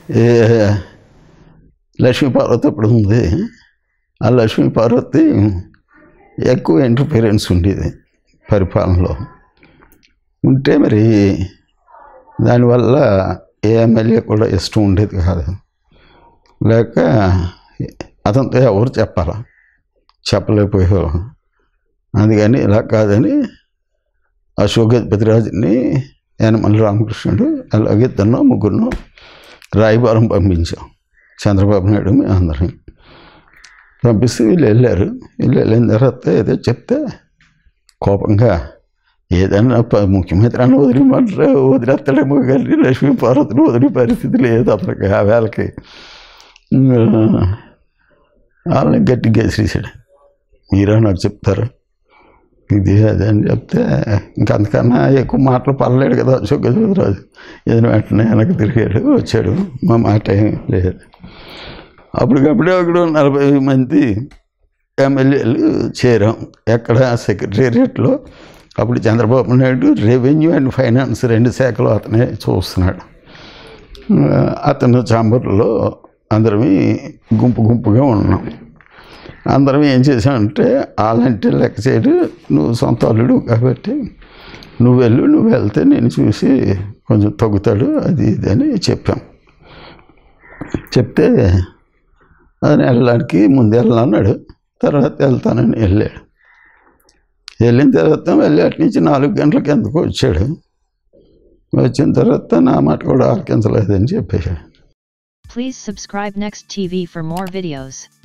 ఏ లక్ష్మీ పార్వతి అప్పుడు ఉంది ఆ లక్ష్మీ పార్వతి ఎక్కువ ఇంటర్ఫీరెన్స్ ఉండేది పరిపాలనలో ఉంటే మరి దానివల్ల ఏ ఎమ్మెల్యే కూడా ఇష్టం ఉండేది కాదు లేక అతనితో ఎవరు చెప్పాలా చెప్పలేకపోయేవాళ్ళం అందుకని ఇలా కాదని అశోక్ గజపతిరాజుని యనమల రామకృష్ణుడు అలాగే ఇద్దరు ముగ్గురు రాయబారం పంపించాం చంద్రబాబు నాయుడు మేము అందరం పంపిస్తే వీళ్ళు వెళ్ళారు వీళ్ళు వెళ్ళిన తర్వాత ఏదో చెప్తే కోపంగా ఏదన్నా ప- ముఖ్యమంత్రి అని వదిలిమంటారు వదిలేస్తాడేమో కానీ లక్ష్మీ పార్వతిని వదిలే పరిస్థితి లేదు అతనికి ఆ వేళకి ఇంకా వాళ్ళని గట్టిగా వేసేసాడు మీరే నాకు చెప్తారు ఇది అదే అని చెప్తే ఇంకా అంతకన్నా ఎక్కువ మాటలు పర్లేడు కదా అశోక్ గజపతిరాజు ఏదైనా వెంటనే వెనక్కి తిరిగాడు వచ్చాడు మా మాట ఏం లేదు అప్పటికప్పుడే అక్కడ నలభై మంది ఎమ్మెల్యేలు చేరాం ఎక్కడ సెక్రటేరియట్లో అప్పుడు Chandrababu Naidu revenue and finance రెండు శాఖలు అతనే చూస్తున్నాడు ఆ, అతను చాంబర్లో అందరమీ గుంపు గుంపుగా ఉన్నాం అందరం ఏం చేసామంటే వాళ్ళంటే లెక్క చేయడు నువ్వు సొంత అల్లుడు కాబట్టి నువ్వు వెళ్ళు నువ్వు వెళ్తే నేను చూసి కొంచెం తగ్గుతాడు అది ఇది అని చెప్పాం చెప్తే అతను వెళ్ళడానికి ముందు వెళ్ళన్నాడు తర్వాత వెళ్తానని వెళ్ళాడు వెళ్ళిన తర్వాత వెళ్ళి అటు నుంచి నాలుగు గంటలకి ఎందుకు వచ్చాడు వచ్చిన తర్వాత నా మాట కూడా ఆలకించలేదని చెప్పేశాడు Please subscribe Next TV for more videos.